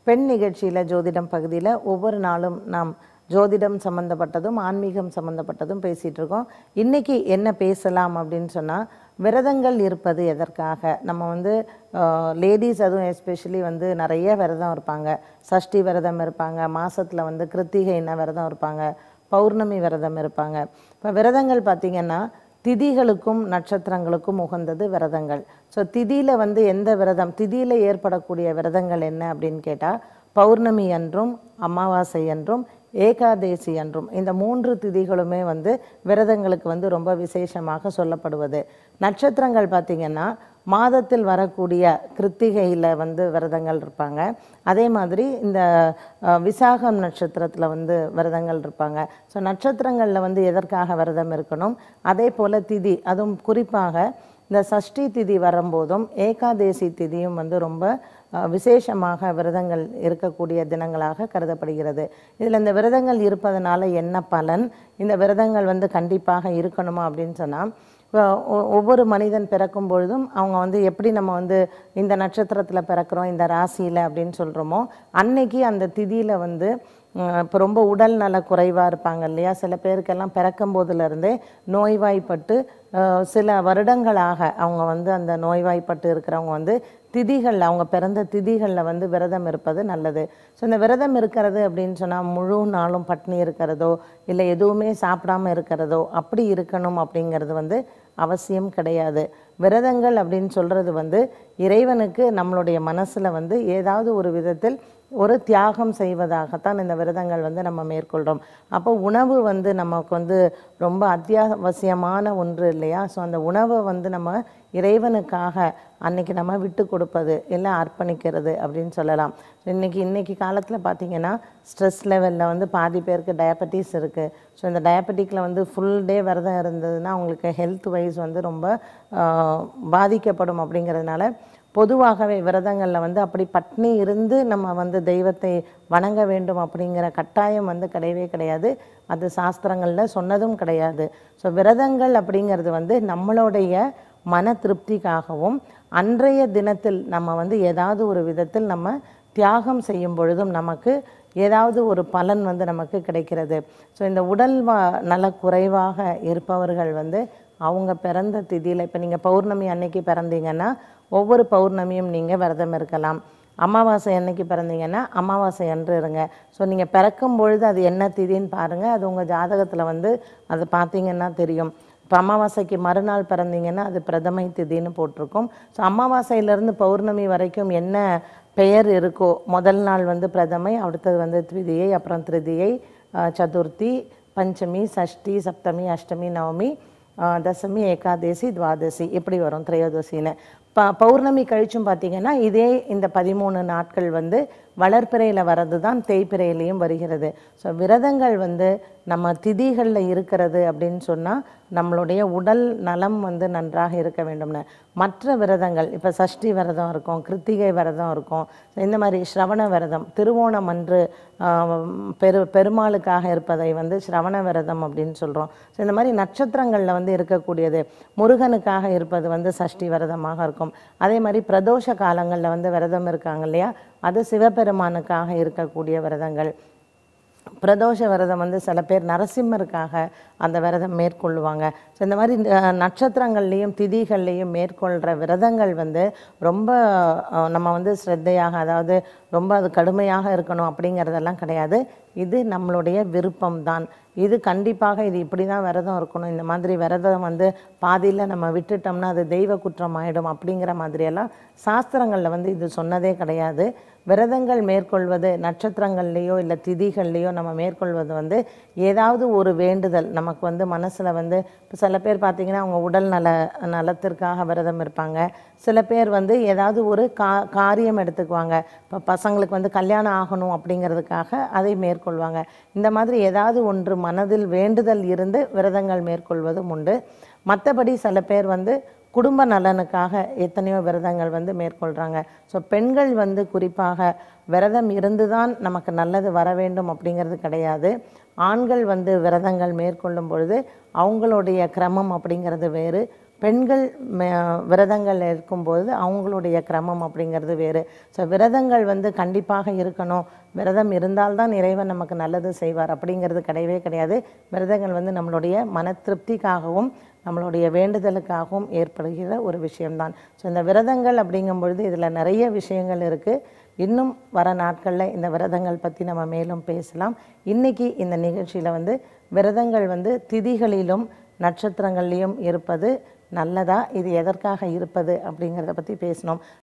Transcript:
பெண் நிகழ்ச்சியில் ஜோதிடம் பகுதியில் ஒவ்வொரு நாளும் நாம் ஜோதிடம் சம்மந்தப்பட்டதும் ஆன்மீகம் சம்மந்தப்பட்டதும் பேசிகிட்டு இருக்கோம் இன்றைக்கி என்ன பேசலாம் அப்படின்னு சொன்னால் விரதங்கள் இருப்பது எதற்காக நம்ம வந்து லேடிஸ் அதுவும் எஸ்பெஷலி வந்து நிறைய விரதம் இருப்பாங்க சஷ்டி விரதம் இருப்பாங்க மாசத்துல வந்து கிருத்திகைன விரதம் இருப்பாங்க பௌர்ணமி விரதம் இருப்பாங்க இப்போ விரதங்கள் பார்த்திங்கன்னா திதிகளுக்கும் நட்சத்திரங்களுக்கும் உகந்தது விரதங்கள் ஸோ திதியில் வந்து எந்த விரதம் திதியில் ஏற்படக்கூடிய விரதங்கள் என்ன அப்படின்னு கேட்டால் பௌர்ணமி அன்றும் அமாவாசை அன்றும் ஏகாதேசி அன்றும் இந்த மூன்று திதிகளுமே வந்து விரதங்களுக்கு வந்து ரொம்ப விசேஷமாக சொல்லப்படுவது நட்சத்திரங்கள் பார்த்திங்கன்னா மாதத்தில் வரக்கூடிய கிருத்திகையில் வந்து விரதங்கள் இருப்பாங்க அதே மாதிரி இந்த அஹ், விசாகம் நட்சத்திரத்தில் வந்து விரதங்கள் இருப்பாங்க ஸோ நட்சத்திரங்களில் வந்து எதற்காக விரதம் இருக்கணும் அதே போல் திதி அதுவும் குறிப்பாக இந்த சஷ்டி திதி வரும்போதும் ஏகாதேசி திதியும் வந்து ரொம்ப அஹ், விசேஷமாக விரதங்கள் இருக்கக்கூடிய தினங்களாக கருதப்படுகிறது இதில் இந்த விரதங்கள் இருப்பதனால என்ன பலன் இந்த விரதங்கள் வந்து கண்டிப்பாக இருக்கணுமா அப்படின்னு சொன்னால் இப்போ ஒ- ஒவ்வொரு மனிதன் பிறக்கும் பொழுதும் அவங்க வந்து எப்படி நம்ம வந்து இந்த நட்சத்திரத்தில் பிறக்கிறோம் இந்த ராசியில் அப்படின்னு சொல்கிறோமோ அன்னைக்கு அந்த திதியில் வந்து இப்போ ரொம்ப உடல் நல குறைவாக இருப்பாங்க இல்லையா சில பேருக்கெல்லாம் பிறக்கும் போதிலிருந்தே நோய்வாய்ப்பட்டு அஹ், சில வருடங்களாக அவங்க வந்து அந்த நோய்வாய்ப்பட்டு இருக்கிறவங்க வந்து திதிகளில் அவங்க பிறந்த திதிகளில் வந்து விரதம் இருப்பது நல்லது ஸோ இந்த விரதம் இருக்கிறது அப்படின்னு சொன்னால் முழு நாளும் பட்னி இருக்கிறதோ இல்லை எதுவுமே சாப்பிடாம இருக்கிறதோ அப்படி இருக்கணும் அப்படிங்கிறது வந்து அவசியம் கிடையாது விரதங்கள் அப்படின்னு சொல்கிறது வந்து இறைவனுக்கு நம்மளுடைய மனசில் வந்து ஏதாவது ஒரு விதத்தில் ஒரு தியாகம் செய்வதாகத்தான் இந்த விரதங்கள் வந்து நம்ம மேற்கொள்கிறோம் அப்போ உணவு வந்து நமக்கு வந்து ரொம்ப அத்தியாவசியமான ஒன்று இல்லையா ஸோ அந்த உணவை வந்து நம்ம இறைவனுக்காக அன்னைக்கு நம்ம விட்டு கொடுப்பது இல்லை அர்ப்பணிக்கிறது அப்படின்னு சொல்லலாம் இன்னைக்கு இன்னைக்கு காலத்தில் பார்த்தீங்கன்னா ஸ்ட்ரெஸ் லெவலில் வந்து பாதி பேருக்கு டயபெட்டிஸ் இருக்குது ஸோ இந்த டயபெட்டிக்கில் வந்து ஃபுல் டே விரதம் இருந்ததுன்னா அவங்களுக்கு ஹெல்த் வைஸ் வந்து ரொம்ப ஆஹ், பாதிக்கப்படும் அப்படிங்கிறதுனால பொதுவாகவே விரதங்களில் வந்து அப்படி பட்னி இருந்து நம்ம வந்து தெய்வத்தை வணங்க வேண்டும் அப்படிங்கிற கட்டாயம் வந்து கிடையவே கிடையாது அது சாஸ்திரங்களில் சொன்னதும் கிடையாது ஸோ விரதங்கள் அப்படிங்கிறது வந்து நம்மளுடைய மன திருப்திக்காகவும் அன்றைய தினத்தில் நம்ம வந்து ஏதாவது ஒரு விதத்தில் நம்ம தியாகம் செய்யும் பொழுதும் நமக்கு ஏதாவது ஒரு பலன் வந்து நமக்கு கிடைக்கிறது ஸோ இந்த உடல் வா நல குறைவாக இருப்பவர்கள் வந்து அவங்க பிறந்த திதியில் இப்போ நீங்கள் பௌர்ணமி அன்னைக்கு பிறந்தீங்கன்னா ஒவ்வொரு பௌர்ணமியும் நீங்கள் விரதம் இருக்கலாம் அமாவாசை அன்னைக்கு பிறந்தீங்கன்னா அமாவாசை அன்று இருங்க ஸோ நீங்கள் பிறக்கும் பொழுது அது என்ன திதின்னு பாருங்கள் அது உங்கள் ஜாதகத்தில் வந்து அது பார்த்தீங்கன்னா தெரியும் இப்போ அமாவாசைக்கு மறுநாள் பிறந்தீங்கன்னா அது பிரதமை திதின்னு போட்டிருக்கும் ஸோ அமாவாசையிலேருந்து பௌர்ணமி வரைக்கும் என்ன பெயர் இருக்கோ முதல் நாள் வந்து பிரதமை அடுத்தது வந்து த்விதியை அப்புறம் திருதியை அஹ், சதுர்த்தி பஞ்சமி சஷ்டி சப்தமி அஷ்டமி நவமி அஹ், தசமி ஏகாதசி துவாதசி இப்படி வரும் திரையோதசின்னு ப பௌர்ணமி கழிச்சும் பார்த்தீங்கன்னா இதே இந்த பதிமூணு நாட்கள் வந்து வளர்ப்பிறையில் வர்றது தான் தேய்பிறையிலையும் வருகிறது ஸோ விரதங்கள் வந்து நம்ம திதிகளில் இருக்கிறது அப்படின்னு சொன்னால் நம்மளுடைய உடல் நலம் வந்து நன்றாக இருக்க வேண்டும்னு மற்ற விரதங்கள் இப்போ சஷ்டி விரதம் இருக்கும் கிருத்திகை விரதம் இருக்கும் இந்த மாதிரி ஸ்ரவண விரதம் திருவோணம் அன்று ஆஹ், பெரு பெருமாளுக்காக இருப்பதை வந்து ஸ்ரவண விரதம் அப்படின்னு சொல்கிறோம் ஸோ இந்த மாதிரி நட்சத்திரங்களில் வந்து இருக்கக்கூடியது முருகனுக்காக இருப்பது வந்து சஷ்டி விரதமாக இருக்கும் அதே மாதிரி பிரதோஷ காலங்களில் வந்து விரதம் இருக்காங்க இல்லையா அது சிவபெருமானுக்காக இருக்கக்கூடிய விரதங்கள் பிரதோஷ விரதம் வந்து சில பேர் நரசிம்மருக்காக அந்த விரதம் மேற்கொள்ளுவாங்க ஸோ இந்த மாதிரி அஹ், நட்சத்திரங்கள்லேயும் திதிகள்லேயும் மேற்கொள்கிற விரதங்கள் வந்து ரொம்ப அஹ், நம்ம வந்து ஸ்ரத்தையாக அதாவது ரொம்ப அது கடுமையாக இருக்கணும் அப்படிங்கிறதெல்லாம் கிடையாது இது நம்மளுடைய விருப்பம்தான் இது கண்டிப்பாக இது இப்படி தான் விரதம் இருக்கணும் இந்த மாதிரி விரதம் வந்து பாதியில் நம்ம விட்டுட்டோம்னா அது தெய்வ குற்றம் ஆயிடும் அப்படிங்கிற மாதிரியெல்லாம் சாஸ்திரங்களில் வந்து இது சொன்னதே கிடையாது விரதங்கள் மேற்கொள்வது நட்சத்திரங்கள்லேயோ இல்லை திதிகள்லேயோ நம்ம மேற்கொள்வது வந்து ஏதாவது ஒரு வேண்டுதல் நமக்கு வந்து மனசில் வந்து இப்போ சில பேர் பார்த்திங்கன்னா அவங்க உடல் நல நலத்திற்காக விரதம் இருப்பாங்க சில பேர் வந்து ஏதாவது ஒரு கா காரியம் எடுத்துக்குவாங்க இப்போ பசங்களுக்கு வந்து கல்யாணம் ஆகணும் அப்படிங்கிறதுக்காக அதை மேற்கொள்வாங்க இந்த மாதிரி ஏதாவது ஒன்று மனதில் வேண்டுதல் இருந்து விரதங்கள் மேற்கொள்வதும் உண்டு மற்றபடி சில பேர் வந்து குடும்ப நலனுக்காக எத்தனையோ விரதங்கள் வந்து மேற்கொள்கிறாங்க ஸோ பெண்கள் வந்து குறிப்பாக விரதம் இருந்து தான் நமக்கு நல்லது வர வேண்டும் அப்படிங்கிறது கிடையாது ஆண்கள் வந்து விரதங்கள் மேற்கொள்ளும் பொழுது அவங்களுடைய கிரமம் அப்படிங்கிறது வேறு பெண்கள் ம- விரதங்கள் இருக்கும்போது அவங்களுடைய கிரமம் அப்படிங்கிறது வேறு ஸோ விரதங்கள் வந்து கண்டிப்பாக இருக்கணும் விரதம் இருந்தால்தான் இறைவன் நமக்கு நல்லது செய்வார் அப்படிங்கிறது கிடையவே கிடையாது விரதங்கள் வந்து நம்மளுடைய மன திருப்திக்காகவும் நம்மளுடைய வேண்டுதலுக்காகவும் ஏற்படுகிற ஒரு விஷயம்தான் ஸோ இந்த விரதங்கள் அப்படிங்கும் பொழுது இதில் நிறைய விஷயங்கள் இருக்குது இன்னும் வர நாட்களில் இந்த விரதங்கள் பற்றி நம்ம மேலும் பேசலாம் இன்னைக்கு இந்த நிகழ்ச்சியில் வந்து விரதங்கள் வந்து திதிகளிலும் நட்சத்திரங்கள்லையும் இருப்பது நல்லதா இது எதற்காக இருப்பது அப்படிங்கிறத பற்றி பேசினோம்